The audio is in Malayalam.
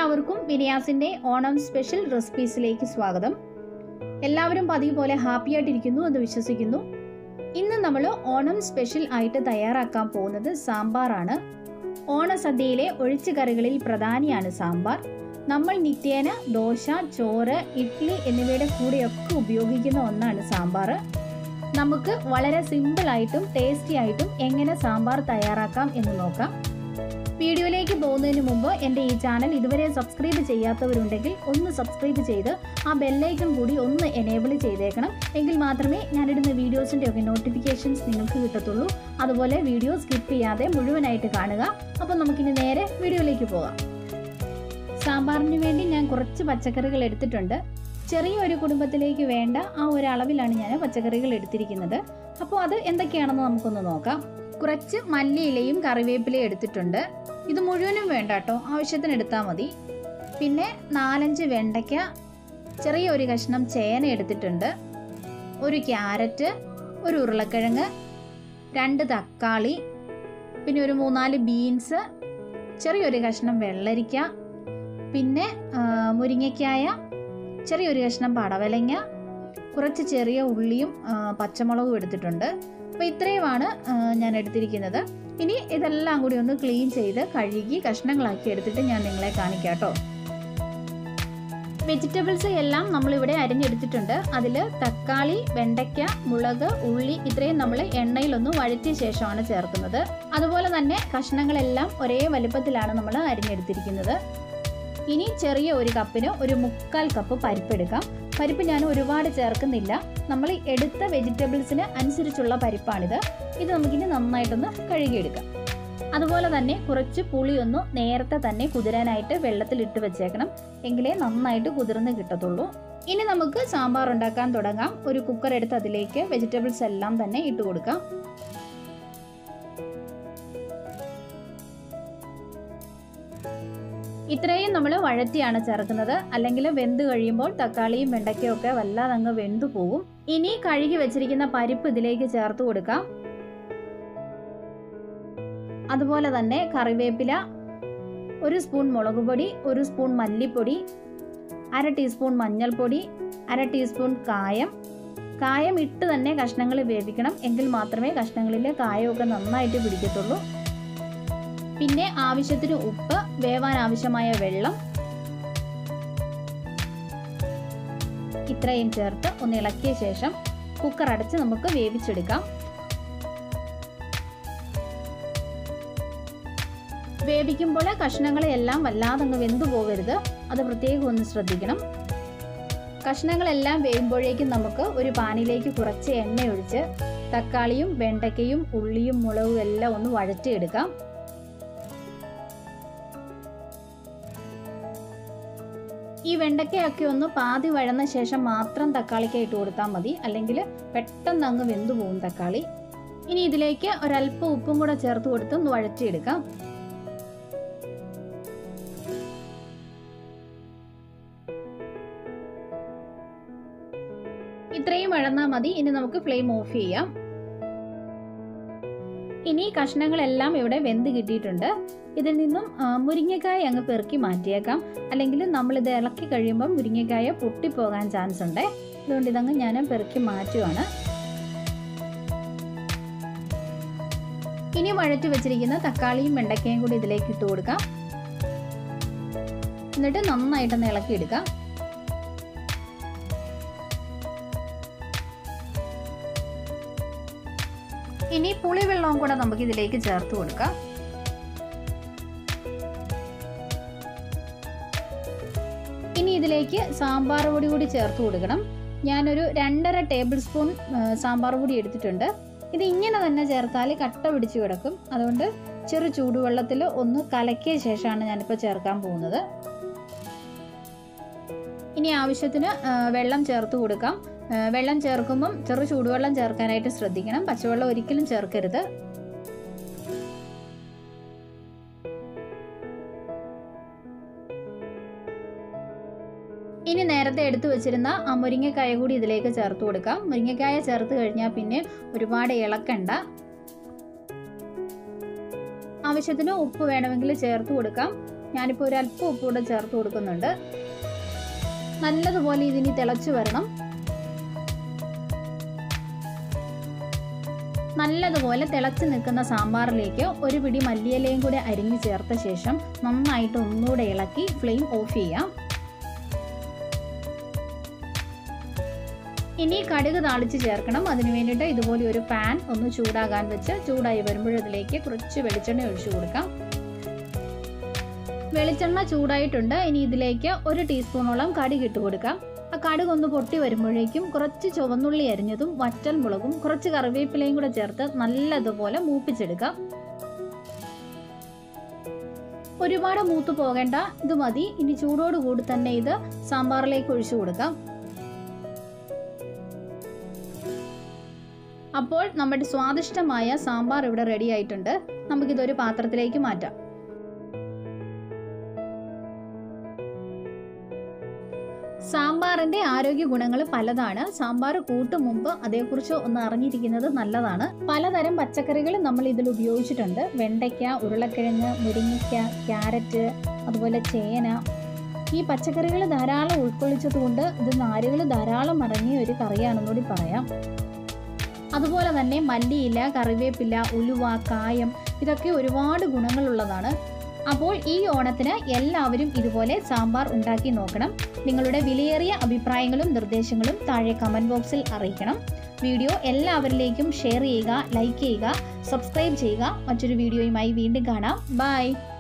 എല്ലാവർക്കും വിനിയാസിൻ്റെ ഓണം സ്പെഷ്യൽ റെസിപ്പീസിലേക്ക് സ്വാഗതം എല്ലാവരും പതിവ് പോലെ ഹാപ്പി ആയിട്ടിരിക്കുന്നു എന്ന് വിശ്വസിക്കുന്നു ഇന്ന് നമ്മൾ ഓണം സ്പെഷ്യൽ ആയിട്ട് തയ്യാറാക്കാൻ പോകുന്നത് സാമ്പാറാണ് ഓണസദ്യയിലെ ഒഴിച്ചുകറികളിൽ പ്രധാനിയാണ് സാമ്പാർ നമ്മൾ നിത്യേന ദോശ ചോറ് ഇഡ്ഡലി എന്നിവയുടെ കൂടെയൊക്കെ ഉപയോഗിക്കുന്ന ഒന്നാണ് സാമ്പാർ നമുക്ക് വളരെ സിമ്പിളായിട്ടും ടേസ്റ്റി ആയിട്ടും എങ്ങനെ സാമ്പാർ തയ്യാറാക്കാം എന്ന് നോക്കാം വീഡിയോയിലേക്ക് പോകുന്നതിന് മുമ്പ് എൻ്റെ ഈ ചാനൽ ഇതുവരെ സബ്സ്ക്രൈബ് ചെയ്യാത്തവരുണ്ടെങ്കിൽ ഒന്ന് സബ്സ്ക്രൈബ് ചെയ്ത് ആ ബെല്ലൈക്കൺ കൂടി ഒന്ന് എനേബിൾ ചെയ്തേക്കണം എങ്കിൽ മാത്രമേ ഞാനിടുന്ന വീഡിയോസിൻ്റെ ഒക്കെ നോട്ടിഫിക്കേഷൻസ് നിങ്ങൾക്ക് കിട്ടത്തുള്ളൂ അതുപോലെ വീഡിയോ സ്കിപ്പ് ചെയ്യാതെ മുഴുവനായിട്ട് കാണുക അപ്പോൾ നമുക്കിനി നേരെ വീഡിയോയിലേക്ക് പോകാം സാമ്പാറിന് വേണ്ടി ഞാൻ കുറച്ച് പച്ചക്കറികൾ എടുത്തിട്ടുണ്ട് ചെറിയ ഒരു കുടുംബത്തിലേക്ക് വേണ്ട ആ ഒരു അളവിലാണ് ഞാൻ പച്ചക്കറികൾ എടുത്തിരിക്കുന്നത് അപ്പോൾ അത് എന്തൊക്കെയാണെന്ന് നമുക്കൊന്ന് നോക്കാം കുറച്ച് മല്ലിയിലയും കറിവേപ്പിലയും എടുത്തിട്ടുണ്ട് ഇത് മുഴുവനും വേണ്ട കേട്ടോ ആവശ്യത്തിന് എടുത്താൽ മതി പിന്നെ നാലഞ്ച് വെണ്ടയ്ക്ക ചെറിയ ഒരു കഷ്ണം ചേന എടുത്തിട്ടുണ്ട് ഒരു ക്യാരറ്റ് ഒരു ഉരുളക്കിഴങ്ങ് രണ്ട് തക്കാളി പിന്നെ ഒരു മൂന്നാല് ബീൻസ് ചെറിയൊരു കഷ്ണം വെള്ളരിക്ക പിന്നെ ആ, മുരിങ്ങയ്ക്കായ ചെറിയൊരു കഷ്ണം പടവലങ്ങ കുറച്ച് ചെറിയ ഉള്ളിയും ആ, പച്ചമുളകും എടുത്തിട്ടുണ്ട് അപ്പോൾ ഇത്രയുമാണ് ആ, ഞാൻ എടുത്തിരിക്കുന്നത് ഇനി ഇതെല്ലാം കൂടി ഒന്ന് ക്ലീൻ ചെയ്ത് കഴുകി കഷ്ണങ്ങളാക്കി എടുത്തിട്ട് ഞാൻ നിങ്ങളെ കാണിക്കാം കേട്ടോ വെജിറ്റബിൾസ് എല്ലാം നമ്മളിവിടെ അരിഞ്ഞെടുത്തിട്ടുണ്ട് അതിൽ തക്കാളി വെണ്ടയ്ക്ക മുളക് ഉള്ളി ഇത്രയും നമ്മൾ എണ്ണയിലൊന്ന് വഴറ്റിയ ശേഷമാണ് ചേർക്കുന്നത് അതുപോലെ തന്നെ കഷ്ണങ്ങളെല്ലാം ഒരേ വലുപ്പത്തിലാണ് നമ്മൾ അരിഞ്ഞെടുത്തിരിക്കുന്നത് ഇനി ചെറിയ ഒരു കപ്പിന് ഒരു മുക്കാൽ കപ്പ് പരിപ്പെടുക്കാം പരിപ്പ് ഞാൻ ഒരുപാട് ചേർക്കുന്നില്ല നമ്മൾ എടുത്ത വെജിറ്റബിൾസിന് അനുസരിച്ചുള്ള പരിപ്പാണിത് ഇത് നമുക്കിനി നന്നായിട്ടൊന്ന് കഴുകിയെടുക്കാം അതുപോലെ തന്നെ കുറച്ച് പുളിയൊന്ന് നേരത്തെ തന്നെ കുതിരാനായിട്ട് വെള്ളത്തിൽ ഇട്ട് വെച്ചേക്കണം എങ്കിലേ നന്നായിട്ട് കുതിർന്ന് കിട്ടത്തുള്ളൂ ഇനി നമുക്ക് സാമ്പാർ ഉണ്ടാക്കാൻ തുടങ്ങാം ഒരു കുക്കർ എടുത്ത് അതിലേക്ക് വെജിറ്റബിൾസ് എല്ലാം തന്നെ ഇട്ട് കൊടുക്കാം ഇത്രയും നമ്മൾ വഴറ്റിയാണ് ചേർക്കുന്നത് അല്ലെങ്കിൽ വെന്ത് കഴിയുമ്പോൾ തക്കാളിയും വെണ്ടയ്ക്കയും ഒക്കെ വല്ലാതെ അങ്ങ് വെന്തു പോകും ഇനി കഴുകി വെച്ചിരിക്കുന്ന പരിപ്പ് ഇതിലേക്ക് ചേർത്ത് കൊടുക്കാം അതുപോലെ തന്നെ കറിവേപ്പില ഒരു സ്പൂൺ മുളക് പൊടി ഒരു സ്പൂൺ മല്ലിപ്പൊടി അര ടീസ്പൂൺ മഞ്ഞൾപ്പൊടി അര ടീസ്പൂൺ കായം കായം ഇട്ട് തന്നെ കഷ്ണങ്ങൾ വേവിക്കണം എങ്കിൽ മാത്രമേ കഷ്ണങ്ങളിൽ കായമൊക്കെ നന്നായിട്ട് പിടിക്കത്തുള്ളൂ പിന്നെ ആവശ്യത്തിന് ഉപ്പ് വേവാൻ ആവശ്യമായ വെള്ളം ഇത്രയും ചേർത്ത് ഒന്ന് ഇളക്കിയ ശേഷം കുക്കർ അടച്ച് നമുക്ക് വേവിച്ചെടുക്കാം വേവിക്കുമ്പോൾ കഷ്ണങ്ങളെല്ലാം വല്ലാതെ അങ്ങ് വെന്തു പോകരുത് അത് പ്രത്യേകം ഒന്ന് ശ്രദ്ധിക്കണം കഷ്ണങ്ങളെല്ലാം വേകുമ്പോഴേക്കും നമുക്ക് ഒരു പാനിലേക്ക് കുറച്ച് എണ്ണ ഒഴിച്ച് തക്കാളിയും വെണ്ടയ്ക്കയും ഉള്ളിയും മുളകും എല്ലാം ഒന്ന് വഴറ്റിയെടുക്കാം ഈ വെണ്ടയ്ക്കയൊക്കെ ഒന്ന് പാതി വഴന്ന ശേഷം മാത്രം തക്കാളിക്ക ഇട്ട് കൊടുത്താൽ മതി അല്ലെങ്കിൽ പെട്ടെന്ന് അങ്ങ് വെന്തു പോകും തക്കാളി ഇനി ഇതിലേക്ക് ഒരല്പം ഉപ്പും കൂടെ ചേർത്ത് കൊടുത്ത് ഒന്ന് വഴറ്റിയെടുക്കാം ഇത്രയും വഴന്നാൽ മതി ഇനി നമുക്ക് ഫ്ലെയിം ഓഫ് ചെയ്യാം ഇനി കഷ്ണങ്ങളെല്ലാം ഇവിടെ വെന്ത് കിട്ടിയിട്ടുണ്ട് ഇതിൽ നിന്നും ആ, മുരിങ്ങക്കായ അങ്ങ് പെറുക്കി മാറ്റിയേക്കാം അല്ലെങ്കിൽ നമ്മളിത് ഇളക്കി കഴിയുമ്പോൾ മുരിങ്ങക്കായ പൊട്ടിപ്പോകാൻ ചാൻസ് ഉണ്ട് അതുകൊണ്ട് ഇതങ്ങ് ഞാൻ പെറുക്കി മാറ്റുവാണ് ഇനി വഴറ്റി വെച്ചിരിക്കുന്ന തക്കാളിയും വെണ്ടയ്ക്കയും കൂടി ഇതിലേക്ക് ഇട്ട് കൊടുക്കാം എന്നിട്ട് നന്നായിട്ടൊന്ന് ഇളക്കിയെടുക്കാം ഇനി പുളിവെള്ളവും കൂടെ നമുക്ക് ഇതിലേക്ക് ചേർത്ത് കൊടുക്കാം ഇനി ഇതിലേക്ക് സാമ്പാർ പൊടി കൂടി ചേർത്ത് കൊടുക്കണം ഞാനൊരു രണ്ടര ടേബിൾ സ്പൂൺ ആ, സാമ്പാർ പൊടി എടുത്തിട്ടുണ്ട് ഇത് ഇങ്ങനെ തന്നെ ചേർത്താൽ കട്ട പിടിച്ച് കിടക്കും അതുകൊണ്ട് ചെറു ചൂടുവെള്ളത്തിൽ ഒന്ന് കലക്കിയ ശേഷമാണ് ഞാനിപ്പോൾ ചേർക്കാൻ പോകുന്നത് ഇനി ആവശ്യത്തിന് ആ, വെള്ളം ചേർത്ത് കൊടുക്കാം ആ, വെള്ളം ചേർക്കുമ്പം ചെറു ചൂടുവെള്ളം ചേർക്കാനായിട്ട് ശ്രദ്ധിക്കണം പച്ചവെള്ളം ഒരിക്കലും ചേർക്കരുത് ഇനി നേരത്തെ എടുത്തു വെച്ചിരുന്ന ആ മുരിങ്ങക്കായ കൂടി ഇതിലേക്ക് ചേർത്ത് കൊടുക്കാം മുരിങ്ങക്കായ ചേർത്ത് കഴിഞ്ഞാൽ പിന്നെ ഒരുപാട് ഇളക്കണ്ട ആവശ്യത്തിന് ഉപ്പ് വേണമെങ്കിൽ ചേർത്ത് കൊടുക്കാം ഞാനിപ്പോൾ ഒരു അല്പം ഉപ്പ് കൂടെ ചേർത്ത് കൊടുക്കുന്നുണ്ട് നല്ലതുപോലെ ഇതിനി തിളച്ചു വരണം നല്ലതുപോലെ തിളച്ച് നിൽക്കുന്ന സാമ്പാറിലേക്ക് ഒരു പിടി മല്ലിയിലയും കൂടെ അരിഞ്ഞു ചേർത്ത ശേഷം നന്നായിട്ട് ഒന്നുകൂടെ ഇളക്കി ഫ്ലെയിം ഓഫ് ചെയ്യാം ഇനി കടുക് താളിച്ച് ചേർക്കണം അതിന് വേണ്ടിയിട്ട് ഇതുപോലെ ഒരു പാൻ ഒന്ന് ചൂടാകാൻ വെച്ച് ചൂടായി വരുമ്പോഴതിലേക്ക് കുറച്ച് വെളിച്ചെണ്ണ ഒഴിച്ചു കൊടുക്കാം വെളിച്ചെണ്ണ ചൂടായിട്ടുണ്ട് ഇനി ഇതിലേക്ക് ഒരു ടീസ്പൂണോളം കടുക് ഇട്ട് കൊടുക്കാം ആ കടുക് ഒന്ന് പൊട്ടി വരുമ്പോഴേക്കും കുറച്ച് ചുവന്നുള്ളി അരിഞ്ഞതും വറ്റൽ മുളകും കുറച്ച് കറിവേപ്പിലയും കൂടെ ചേർത്ത് നല്ലതുപോലെ മൂപ്പിച്ചെടുക്കാം ഒരുപാട് മൂത്ത് പോകേണ്ട ഇത് മതി ഇനി ചൂടോടുകൂടി തന്നെ ഇത് സാമ്പാറിലേക്ക് ഒഴിച്ചു കൊടുക്കാം അപ്പോൾ നമ്മുടെ സ്വാദിഷ്ടമായ സാമ്പാർ ഇവിടെ റെഡി ആയിട്ടുണ്ട് നമുക്കിതൊരു പാത്രത്തിലേക്ക് മാറ്റാം സാമ്പാറിന്റെ ആരോഗ്യ ഗുണങ്ങൾ പലതാണ് സാമ്പാർ കൂട്ടും മുമ്പ് അതേക്കുറിച്ച് ഒന്ന് അറിഞ്ഞിരിക്കുന്നത് നല്ലതാണ് പലതരം പച്ചക്കറികൾ നമ്മൾ ഇതിൽ ഉപയോഗിച്ചിട്ടുണ്ട് വെണ്ടയ്ക്ക ഉരുളക്കിഴങ്ങ് മുരിങ്ങയ്ക്ക ക്യാരറ്റ് അതുപോലെ ചേന ഈ പച്ചക്കറികൾ ധാരാളം ഉൾക്കൊള്ളിച്ചതുകൊണ്ട് ഇത് നാരുകൾ ധാരാളം അടങ്ങിയ ഒരു കറിയാണെന്നുകൂടി പറയാം അതുപോലെ തന്നെ മല്ലിയില കറിവേപ്പില ഉലുവ കായം ഇതൊക്കെ ഒരുപാട് ഗുണങ്ങളുള്ളതാണ് അപ്പോൾ ഈ ഓണത്തിന് എല്ലാവരും ഇതുപോലെ സാമ്പാർ ഉണ്ടാക്കി നോക്കണം നിങ്ങളുടെ വിലയേറിയ അഭിപ്രായങ്ങളും നിർദ്ദേശങ്ങളും താഴെ കമൻറ്റ് ബോക്സിൽ അറിയിക്കണം വീഡിയോ എല്ലാവരിലേക്കും ഷെയർ ചെയ്യുക ലൈക്ക് ചെയ്യുക സബ്സ്ക്രൈബ് ചെയ്യുക മറ്റൊരു വീഡിയോയുമായി വീണ്ടും കാണാം ബൈ